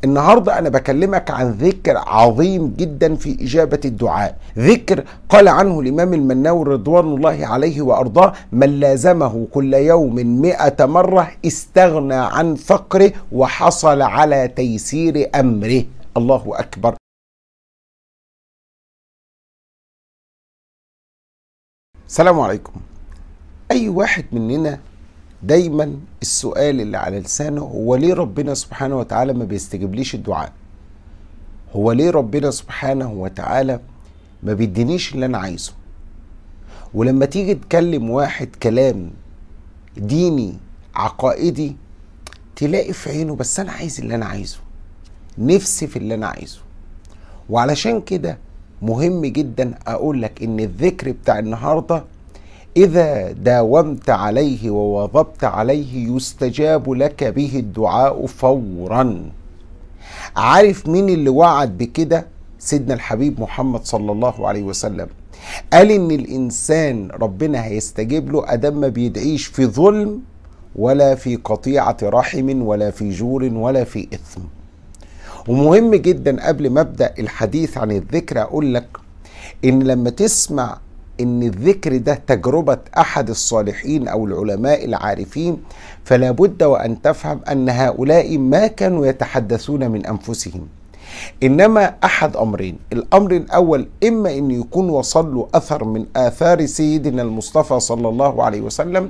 النهاردة أنا بكلمك عن ذكر عظيم جدا في إجابة الدعاء ذكر قال عنه الإمام المناوي رضوان الله عليه وأرضاه من لازمه كل يوم مئة مرة استغنى عن فقره وحصل على تيسير أمره الله أكبر السلام عليكم أي واحد مننا دايما السؤال اللي على لسانه هو ليه ربنا سبحانه وتعالى ما بيستجيبليش الدعاء هو ليه ربنا سبحانه وتعالى ما بيدينيش اللي انا عايزه ولما تيجي تكلم واحد كلام ديني عقائدي تلاقي في عينه بس انا عايز اللي انا عايزه نفسي في اللي انا عايزه وعلشان كده مهم جدا اقول لك ان الذكر بتاع النهارده إذا داومت عليه وواظبت عليه يستجاب لك به الدعاء فورا عارف مين اللي وعد بكده سيدنا الحبيب محمد صلى الله عليه وسلم قال ان الانسان ربنا هيستجيب له ادم ما بيدعيش في ظلم ولا في قطيعه رحم ولا في جور ولا في اثم ومهم جدا قبل ما ابدا الحديث عن الذكر اقول لك ان لما تسمع ان الذكر ده تجربه احد الصالحين او العلماء العارفين فلا بد وان تفهم ان هؤلاء ما كانوا يتحدثون من انفسهم انما احد امرين الامر الاول اما ان يكون وصل له اثر من اثار سيدنا المصطفى صلى الله عليه وسلم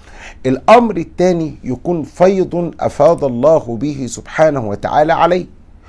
الامر الثاني يكون فيض افاض الله به سبحانه وتعالى عليه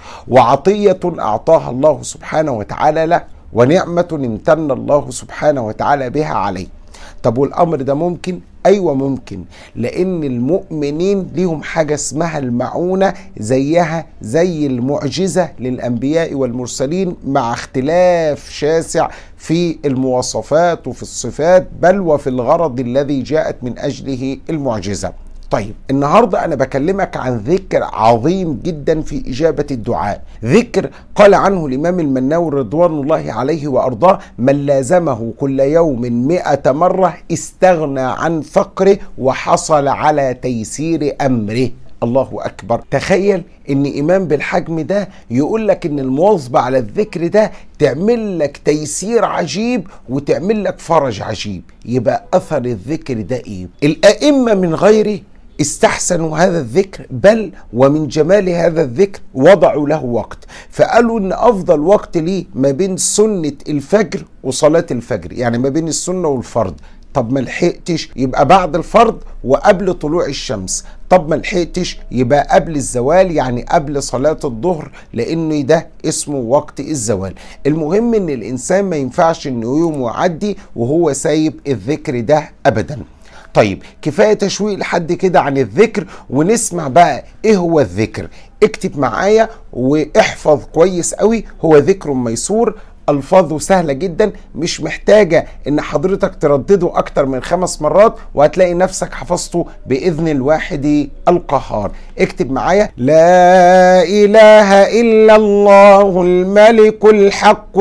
وعطيه اعطاها الله سبحانه وتعالى له ونعمة امتن الله سبحانه وتعالى بها عليه طب والأمر ده ممكن؟ أيوة ممكن لأن المؤمنين ليهم حاجة اسمها المعونة زيها زي المعجزة للأنبياء والمرسلين مع اختلاف شاسع في المواصفات وفي الصفات بل وفي الغرض الذي جاءت من أجله المعجزة طيب النهاردة أنا بكلمك عن ذكر عظيم جدا في إجابة الدعاء ذكر قال عنه الإمام المناوي رضوان الله عليه وأرضاه من لازمه كل يوم مئة مرة استغنى عن فقره وحصل على تيسير أمره الله أكبر تخيل ان امام بالحجم ده يقول لك ان المواظبة على الذكر ده تعمل لك تيسير عجيب وتعمل لك فرج عجيب يبقى اثر الذكر ده ايه الائمة من غيره استحسنوا هذا الذكر بل ومن جمال هذا الذكر وضعوا له وقت فقالوا ان افضل وقت ليه ما بين سنة الفجر وصلاة الفجر يعني ما بين السنة والفرض طب ما لحقتش يبقى بعد الفرض وقبل طلوع الشمس طب ما لحقتش يبقى قبل الزوال يعني قبل صلاة الظهر لان ده اسمه وقت الزوال المهم ان الانسان ما ينفعش انه يوم يعدي وهو سايب الذكر ده ابدا طيب كفايه تشويق لحد كده عن الذكر ونسمع بقى ايه هو الذكر اكتب معايا واحفظ كويس قوي هو ذكر ميسور الفاظه سهله جدا مش محتاجه ان حضرتك تردده اكتر من خمس مرات وهتلاقي نفسك حفظته باذن الواحد القهار اكتب معايا لا اله الا الله الملك الحق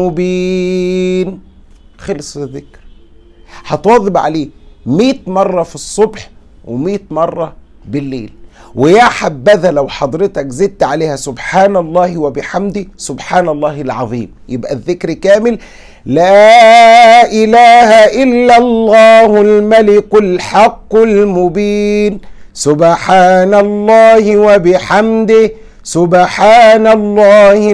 المبين خلص الذكر هتواظب عليه 100 مرة في الصبح و100 مرة بالليل ويا حبذا لو حضرتك زدت عليها سبحان الله وبحمده سبحان الله العظيم يبقى الذكر كامل لا إله إلا الله الملك الحق المبين سبحان الله وبحمده سبحان الله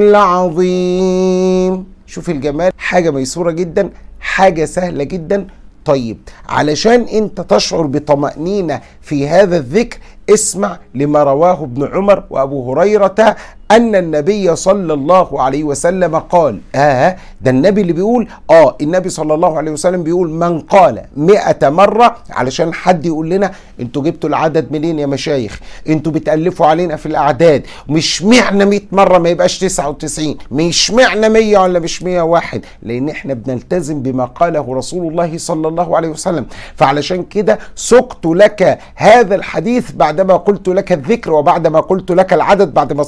العظيم شوف الجمال حاجة ميسورة جدا حاجة سهلة جدا طيب علشان انت تشعر بطمأنينة في هذا الذكر اسمع لما رواه ابن عمر وابو هريرة ان النبي صلى الله عليه وسلم قال اه ده النبي اللي بيقول اه النبي صلى الله عليه وسلم بيقول من قال مئة مرة علشان حد يقول لنا انتوا جبتوا العدد منين يا مشايخ انتوا بتألفوا علينا في الاعداد مش معنى 100 مرة ما يبقاش 99 مش معنى 100 ولا مش 101 لان احنا بنلتزم بما قاله رسول الله صلى الله عليه وسلم فعلشان كده سقت لك هذا الحديث بعدما قلت لك الذكر وبعدما قلت لك العدد بعد ما تصلي على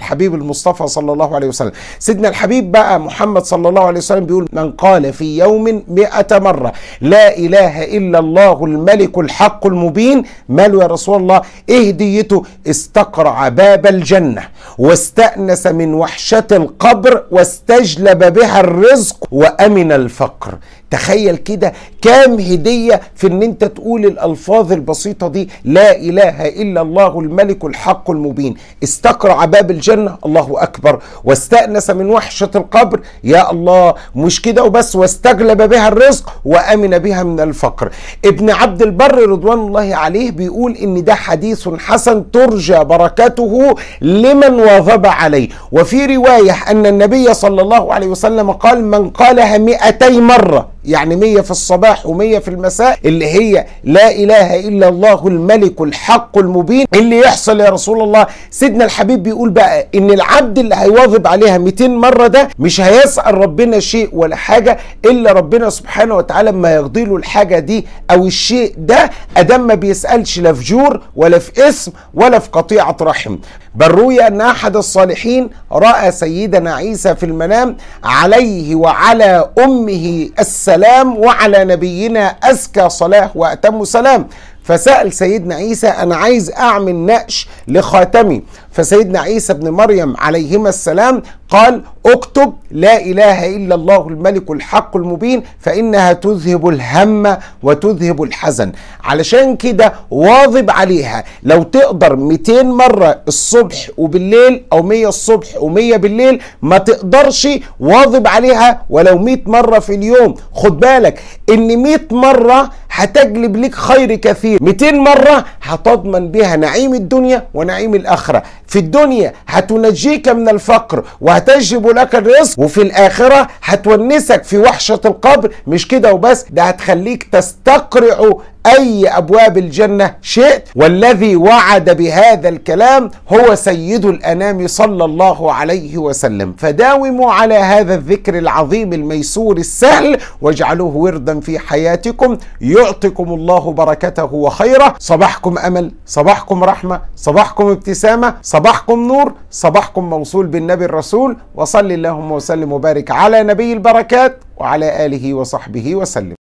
الحبيب المصطفى صلى الله عليه وسلم سيدنا الحبيب بقى محمد صلى الله عليه وسلم بيقول من قال في يوم مئة مرة لا إله إلا الله الملك الحق المبين ماله يا رسول الله إيه هديته استقرع باب الجنة واستأنس من وحشة القبر واستجلب بها الرزق وأمن الفقر تخيل كده كام هدية في ان انت تقول الالفاظ البسيطة دي لا اله الا الله الملك الحق المبين استقرع باب الجنة الله اكبر واستأنس من وحشة القبر يا الله مش كده وبس واستجلب بها الرزق وامن بها من الفقر ابن عبد البر رضوان الله عليه بيقول ان ده حديث حسن ترجى بركته لمن واظب عليه وفي رواية ان النبي صلى الله عليه وسلم قال من قالها مئتي مرة يعني مية في الصباح ومية في المساء اللي هي لا إله إلا الله الملك الحق المبين اللي يحصل يا رسول الله سيدنا الحبيب بيقول بقى إن العبد اللي هيواظب عليها 200 مرة ده مش هيسأل ربنا شيء ولا حاجة إلا ربنا سبحانه وتعالى ما يقضي له الحاجة دي أو الشيء ده أدام ما بيسألش لا في جور ولا في اسم ولا في قطيعة رحم بل روي أن أحد الصالحين رأى سيدنا عيسى في المنام عليه وعلى أمه السلام وعلى نبينا أزكى صلاة وأتم سلام فسأل سيدنا عيسى أنا عايز أعمل نقش لخاتمي فسيدنا عيسى بن مريم عليهما السلام قال اكتب لا إله إلا الله الملك الحق المبين فإنها تذهب الهم وتذهب الحزن علشان كده واظب عليها لو تقدر 200 مرة الصبح وبالليل أو 100 الصبح و100 بالليل ما تقدرش واظب عليها ولو 100 مرة في اليوم خد بالك إن 100 مرة هتجلب لك خير كثير 200 مرة هتضمن بها نعيم الدنيا ونعيم الآخرة في الدنيا هتنجيك من الفقر وهتجلب لك الرزق وفي الآخرة هتونسك في وحشة القبر مش كده وبس ده هتخليك تستقرع أي أبواب الجنة شئت والذي وعد بهذا الكلام هو سيد الأنام صلى الله عليه وسلم فداوموا على هذا الذكر العظيم الميسور السهل واجعلوه وردا في حياتكم يعطكم الله بركته وخيره صباحكم أمل صباحكم رحمة صباحكم ابتسامة صباحكم نور صباحكم موصول بالنبي الرسول وصل اللهم وسلم وبارك على نبي البركات وعلى آله وصحبه وسلم